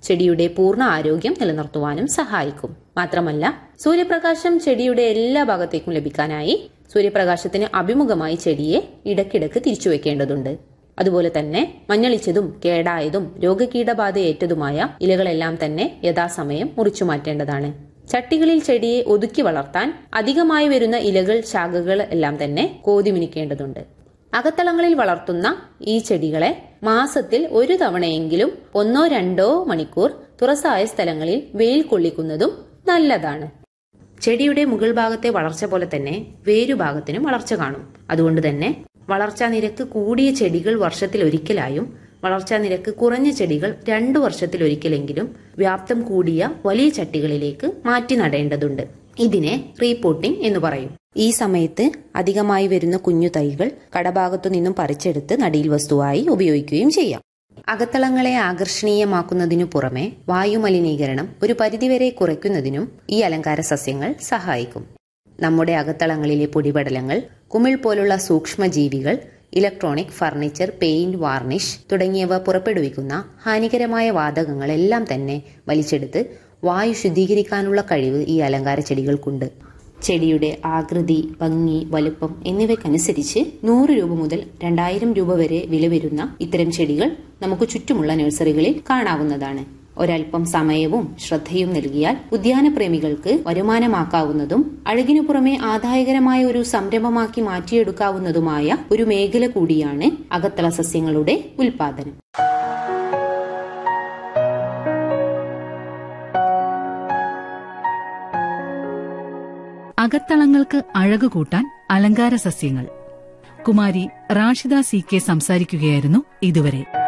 ചെടിയുടെ പൂർണ്ണ ആരോഗ്യം നിലനിർത്തുവാനും സഹായിക്കും മാത്രമല്ല സൂര്യപ്രകാശം ചെടിയുടെ എല്ലാ ഭാഗത്തേക്കും ലഭിക്കാനായി സൂര്യപ്രകാശത്തിന് അഭിമുഖമായി ചെടിയെ ഇടയ്ക്കിടയ്ക്ക് തിരിച്ചു വെക്കേണ്ടതുണ്ട് അതുപോലെ തന്നെ മഞ്ഞളിച്ചതും കേടായതും രോഗകീടബാധയേറ്റതുമായ ഇലകളെല്ലാം തന്നെ യഥാസമയം മുറിച്ചു മാറ്റേണ്ടതാണ് ചട്ടികളിൽ ചെടിയെ ഒതുക്കി വളർത്താൻ അധികമായി വരുന്ന ഇലകൾ ശാഖകൾ എല്ലാം തന്നെ കോതിമിനിക്കേണ്ടതുണ്ട് അകത്തളങ്ങളിൽ വളർത്തുന്ന ഈ ചെടികളെ മാസത്തിൽ ഒരു തവണയെങ്കിലും ഒന്നോ രണ്ടോ മണിക്കൂർ തുറസായ സ്ഥലങ്ങളിൽ വെയിൽ കൊള്ളിക്കുന്നതും നല്ലതാണ് ചെടിയുടെ മുകൾ ഭാഗത്തെ വളർച്ച പോലെ തന്നെ വേരുഭാഗത്തിനും വളർച്ച കാണും അതുകൊണ്ട് തന്നെ വളർച്ചാ നിരക്ക് കൂടിയ ചെടികൾ വർഷത്തിൽ ഒരിക്കലായും വളർച്ചാ നിരക്ക് കുറഞ്ഞ ചെടികൾ രണ്ടു വർഷത്തിൽ ഒരിക്കലെങ്കിലും വ്യാപ്തം കൂടിയ വലിയ ചട്ടികളിലേക്ക് മാറ്റി നടേണ്ടതുണ്ട് ഇതിനെ റീപോട്ടിംഗ് എന്ന് പറയും ഈ സമയത്ത് അധികമായി വരുന്ന കുഞ്ഞു തൈകൾ കടഭാഗത്തു നിന്നും പറിച്ചെടുത്ത് നടിയിൽ വസ്തുവായി ഉപയോഗിക്കുകയും ചെയ്യാം അകത്തളങ്ങളെ ആകർഷണീയമാക്കുന്നതിനു പുറമെ വായുമലിനീകരണം ഒരു പരിധിവരെ കുറയ്ക്കുന്നതിനും ഈ അലങ്കാര സസ്യങ്ങൾ സഹായിക്കും നമ്മുടെ അകത്തളങ്ങളിലെ പൊടിപടലങ്ങൾ കുമിൾ പോലുള്ള സൂക്ഷ്മജീവികൾ ഇലക്ട്രോണിക് ഫർണിച്ചർ പെയിന്റ് വാർണിഷ് തുടങ്ങിയവ പുറപ്പെടുവിക്കുന്ന ഹാനികരമായ വാതകങ്ങളെല്ലാം തന്നെ വലിച്ചെടുത്ത് വായു ശുദ്ധീകരിക്കാനുള്ള കഴിവ് ഈ അലങ്കാര ചെടികൾക്കുണ്ട് ചെടിയുടെ ആകൃതി ഭംഗി വലുപ്പം എന്നിവയ്ക്കനുസരിച്ച് നൂറ് രൂപ മുതൽ രണ്ടായിരം രൂപ വരെ വില വരുന്ന ഇത്തരം ചെടികൾ നമുക്ക് ചുറ്റുമുള്ള നഴ്സറികളിൽ കാണാവുന്നതാണ് ഒരൽപ്പം സമയവും ശ്രദ്ധയും നൽകിയാൽ ഉദ്യാനപ്രേമികൾക്ക് വരുമാനമാക്കാവുന്നതും അഴകിനു പുറമെ ആദായകരമായ ഒരു സംരംഭമാക്കി മാറ്റിയെടുക്കാവുന്നതുമായ ഒരു മേഖല കൂടിയാണ് അകത്തള സസ്യങ്ങളുടെ ഉൽപാദനം അകത്തളങ്ങൾക്ക് അഴകു കൂട്ടാൻ അലങ്കാര സസ്യങ്ങൾ കുമാരി റാഷിദ സി കെ സംസാരിക്കുകയായിരുന്നു ഇതുവരെ